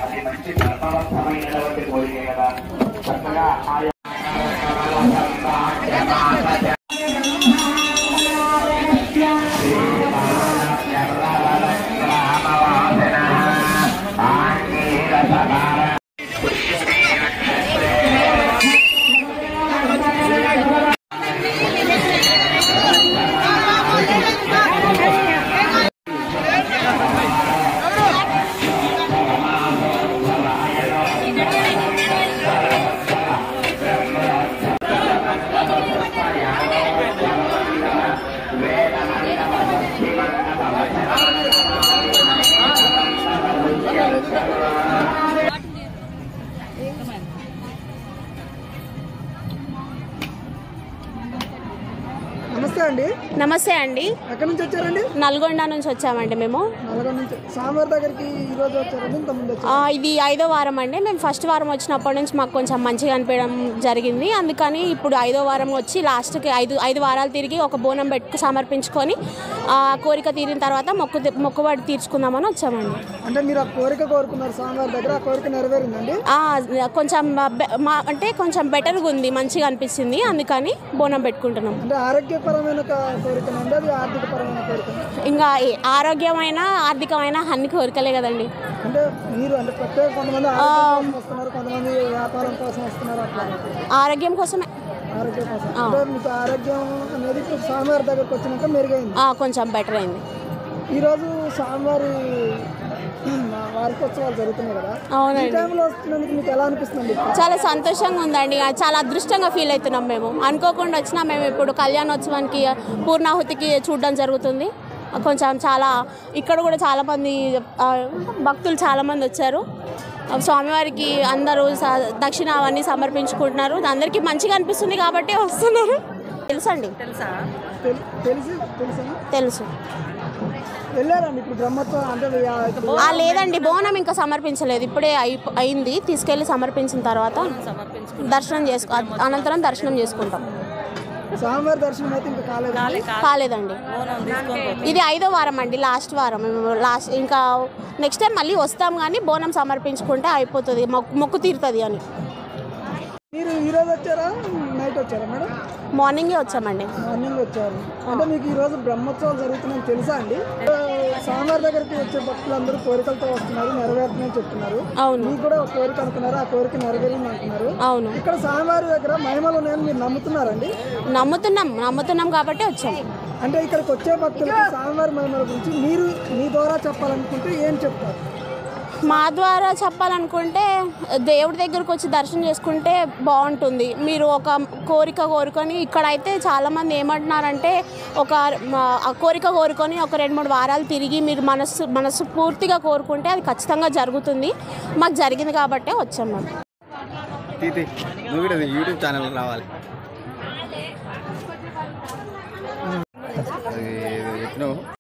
అది మంచి ధర్మవత్తమైనటువంటి కోరిక కదా చక్కగా ఆయా నమస్తే అండి నమస్తే అండి ఎక్కడి నుంచి వచ్చారండి నల్గొండ నుంచి వచ్చామండి మేము నల్గొండ నుంచి స్వామివారి దగ్గరికి ఈ రోజు వచ్చారండి ఇంత ముందు వచ్చారు ఆ, ఇది ఐదో వారం అండి మేము ఫస్ట్ వారం వచ్చినప్పటి నుంచి మాకు కొంచెం మంచిగా అనిపించడం జరిగింది అందుకని ఇప్పుడు ఐదో వారం వచ్చి లాస్ట్కి ఐదు ఐదు వారాలు తిరిగి ఒక బోనం పెట్టుకు సమర్పించుకొని ఆ కోరిక తీరిన తర్వాత మొక్కు మొక్కుబడి తీర్చుకుందామని వచ్చామండి అంటే మీరు ఆ కోరిక కోరుకున్నారు స్వామివారి దగ్గర ఆ కోరిక నెరవేరిందండి ఆ, కొంచెం బె- మా అంటే కొంచెం బెటర్గా ఉంది మంచిగా అనిపిస్తుంది అందుకని బోనం పెట్టుకుంటున్నాం అంటే ఆరోగ్యపరమైన క- కోరికనండి అది ఆర్థికపరమైన కోరిక ఇంకా ఈ ఆరోగ్యమైన ఆర్థికమైన అన్ని కోరికలే కదండి అంటే మీరు అంటే ప్రత్యేక కొంతమంది ఆరోగ్యం కోసం వస్తున్నారు కొంతమంది వ్యాపారం కోసం వస్తున్నారు అట్లా ఆరోగ్యం కోసమే ఆరోగ్యం కోసం అంటే మీకు ఆరోగ్యం అనేది ఇప్పుడు స్వామివారి దగ్గరకు వచ్చినాక మెరుగైంది ఆ, కొంచెం బెటర్ అయింది ఈరోజు స్వామివారి వార్షికోత్సవాలు జరుగుతున్నాయి కదా ఈ అవునండి టైంలో వస్తున్నందుకు మీకు ఎలా అనిపిస్తుంది చాలా సంతోషంగా ఉందండి చాలా అదృష్టంగా ఫీల్ అవుతున్నాం మేము అనుకోకుండా వచ్చినా మేము ఇప్పుడు కళ్యాణోత్సవానికి పూర్ణాహుతికి చూడడం జరుగుతుంది కొంచెం చాలా ఇక్కడ కూడా చాలామంది ఆ, భక్తులు చాలామంది వచ్చారు స్వామివారికి అందరూ స- దక్షిణ అవన్నీ సమర్పించుకుంటున్నారు అందరికీ మంచిగా అనిపిస్తుంది కాబట్టి వస్తున్నారు తెలుసండి తెల్- తెలిసి తెలుసా తెలుసు వెళ్ళారండి ఇప్పుడు బ్రహ్మత్వం అంటే ఆ ఇప్పుడు ఆ లేదండి బోనం ఇంకా సమర్పించలేదు ఇప్పుడే అయి అయింది తీసుకెళ్ళి సమర్పించిన తర్వాత దర్శనం చేసుకో అనంతరం దర్శనం చేసుకుంటాం స్వామివారి దర్శనం అయితే ఇంకా కాలేదు కాలేదండి ఇది ఐదో వారం అండి లాస్ట్ వారం మేము లాస్ట్ ఇంకా నెక్స్ట్ టైం మళ్ళీ వస్తాం కానీ బోనం సమర్పించుకుంటే అయిపోతుంది మొక్కు మొక్కు తీరుతుంది అని మీరు ఈ రోజు వచ్చారా నైట్ వచ్చారా మేడం మార్నింగే వచ్చామండి మార్నింగ్ వచ్చారు అంటే మీకు ఈ రోజు బ్రహ్మోత్సవాలు జరుగుతున్నాయని తెలుసా అండి ఆ, స్వామివారి దగ్గరికి వచ్చే భక్తులందరూ కోరికలతో వస్తున్నారు నెరవేరుతున్నాయని చెప్తున్నారు అవును మీకు కూడా ఒక కోరిక అనుకున్నారు ఆ కోరిక నెరవేరింది అంటున్నారు అవును ఇక్కడ స్వామివారి దగ్గర మహిమలు ఉన్నాయని మీరు నమ్ముతున్నారండి నమ్ముతున్నాం నమ్ముతున్నాం కాబట్టి వచ్చాం అంటే ఇక్కడికి వచ్చే భక్తులకి స్వామివారి మహిమల గురించి మీరు మీ ద్వారా చెప్పాలనుకుంటే ఏం చెప్తారు మా ద్వారా చెప్పాలనుకుంటే దేవుడి దగ్గరకు వచ్చి దర్శనం చేసుకుంటే బాగుంటుంది మీరు ఒక కోరిక కోరుకొని ఇక్కడైతే చాలామంది ఏమంటున్నారంటే ఒక మ- ఆ కోరిక కోరుకొని ఒక రెండు మూడు వారాలు తిరిగి మీరు మనస్సు మనస్సు పూర్తిగా కోరుకుంటే అది ఖచ్చితంగా జరుగుతుంది మాకు జరిగింది కాబట్టే వచ్చాం మేము తీతి నువ్వు కూడా యూట్యూబ్ ఛానల్ రావాలి అది ఏదో చెప్పినావు